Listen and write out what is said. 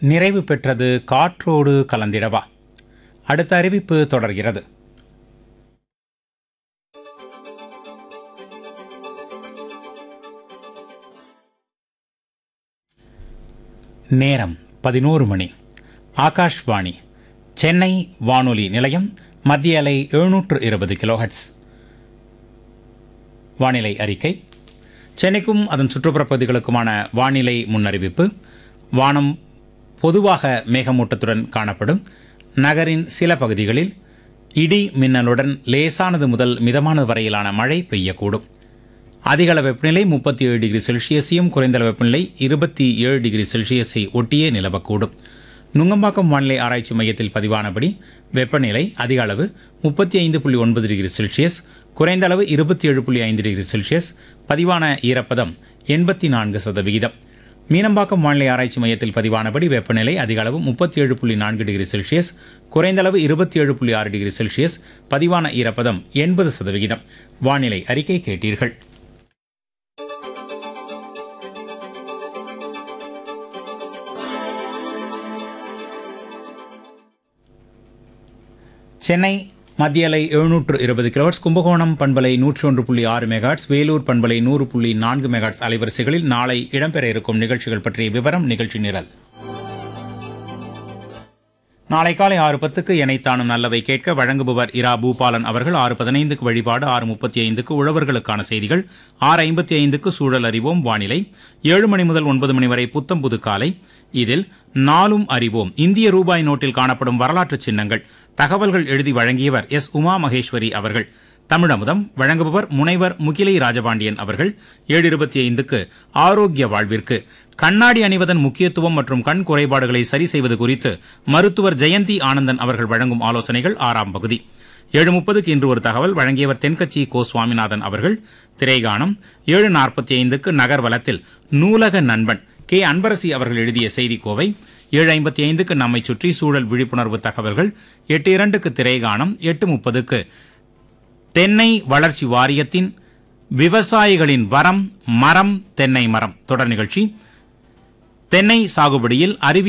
நிறைவு பெற்றது காற்றோடு கலந்திடவா அடுத்த அறிவிப்பு தொடர்கிறது நேரம் பதினோரு மணி ஆகாஷ்வாணி சென்னை வானொலி நிலையம் மத்திய அலை எழுநூற்று இருபது கிலோஹெட்ஸ் வானிலை அறிக்கை சென்னைக்கும் அதன் சுற்றுப்புற பகுதிகளுக்குமான வானிலை முன்னறிவிப்பு வானம் பொதுவாக மேகமூட்டத்துடன் காணப்படும் நகரின் சில பகுதிகளில் இடி மின்னலுடன் லேசானது முதல் மிதமானது வரையிலான மழை பெய்யக்கூடும் அதிகள வெப்பநிலை முப்பத்தி ஏழு டிகிரி செல்சியஸையும் குறைந்தளவு வெப்பநிலை இருபத்தி ஏழு டிகிரி செல்சியஸை ஒட்டியே நிலவக்கூடும் நுங்கம்பாக்கம் வானிலை ஆராய்ச்சி மையத்தில் பதிவானபடி வெப்பநிலை அதிக அளவு முப்பத்தி ஐந்து புள்ளி ஒன்பது டிகிரி செல்சியஸ் குறைந்த அளவு இருபத்தி ஏழு புள்ளி ஐந்து டிகிரி செல்சியஸ் பதிவான ஈரப்பதம் எண்பத்தி நான்கு சதவிகிதம் மீனம்பாக்கம் வானிலை ஆராய்ச்சி மையத்தில் பதிவானபடி வெப்பநிலை அதிக அளவு முப்பத்தி ஏழு புள்ளி நான்கு டிகிரி செல்சியஸ் குறைந்த அளவு இருபத்தி ஏழு புள்ளி ஆறு டிகிரி செல்சியஸ் பதிவான ஈரப்பதம் எண்பது சதவிகிதம் வானிலை அறிக்கை கேட்டீர்கள் சென்னை மத்திய அலை எழுநூற்று இருபது கிலோஹெட்ஸ் கும்பகோணம் பண்பலை நூற்றி ஒன்று புள்ளி ஆறு மெகாட்ஸ் வேலூர் பண்பலை நூறு புள்ளி நான்கு மெகாட்ஸ் அலைவரிசைகளில் நாளை இடம்பெற இருக்கும் நிகழ்ச்சிகள் பற்றிய விவரம் நிகழ்ச்சி நிரல் நாளை காலை ஆறு பத்துக்கு எனைத்தானும் நல்லவை கேட்க வழங்குபவர் இரா பூபாலன் அவர்கள் ஆறு பதினைந்துக்கு வழிபாடு ஆறு முப்பத்தி ஐந்துக்கு உழவர்களுக்கான செய்திகள் ஆறு ஐம்பத்தி ஐந்துக்கு சூழல் அறிவோம் வானிலை ஏழு மணி முதல் ஒன்பது மணி வரை புத்தம் புது காலை இதில் நாளும் அறிவோம் இந்திய ரூபாய் நோட்டில் காணப்படும் வரலாற்று சின்னங்கள் தகவல்கள் எழுதி வழங்கியவர் எஸ் உமா மகேஸ்வரி அவர்கள் தமிழமுதம் வழங்குபவர் முனைவர் முகிலை ராஜபாண்டியன் அவர்கள் ஏழு இருபத்தி ஐந்துக்கு ஆரோக்கிய வாழ்விற்கு கண்ணாடி அணிவதன் முக்கியத்துவம் மற்றும் கண் குறைபாடுகளை சரி செய்வது குறித்து மருத்துவர் ஜெயந்தி ஆனந்தன் அவர்கள் வழங்கும் ஆலோசனைகள் ஆறாம் பகுதி ஏழு முப்பதுக்கு இன்று ஒரு தகவல் வழங்கியவர் தென்கட்சி கோ சுவாமிநாதன் அவர்கள் திரைகானம் ஏழு நாற்பத்தி ஐந்துக்கு நகர் வலத்தில் நூலக நண்பன் கே அன்பரசி அவர்கள் எழுதிய செய்திக்கோவை ஏழு ஐம்பத்தி ஐந்துக்கு நம்மை சுற்றி சூழல் விழிப்புணர்வு தகவல்கள் எட்டு இரண்டுக்கு திரைகானம் எட்டு முப்பதுக்கு தென்னை வளர்ச்சி வாரியத்தின் விவசாயிகளின் வரம் மரம் தென்னை மரம் தொடர் நிகழ்ச்சி தென்னை சாகுபடியில் அறிவி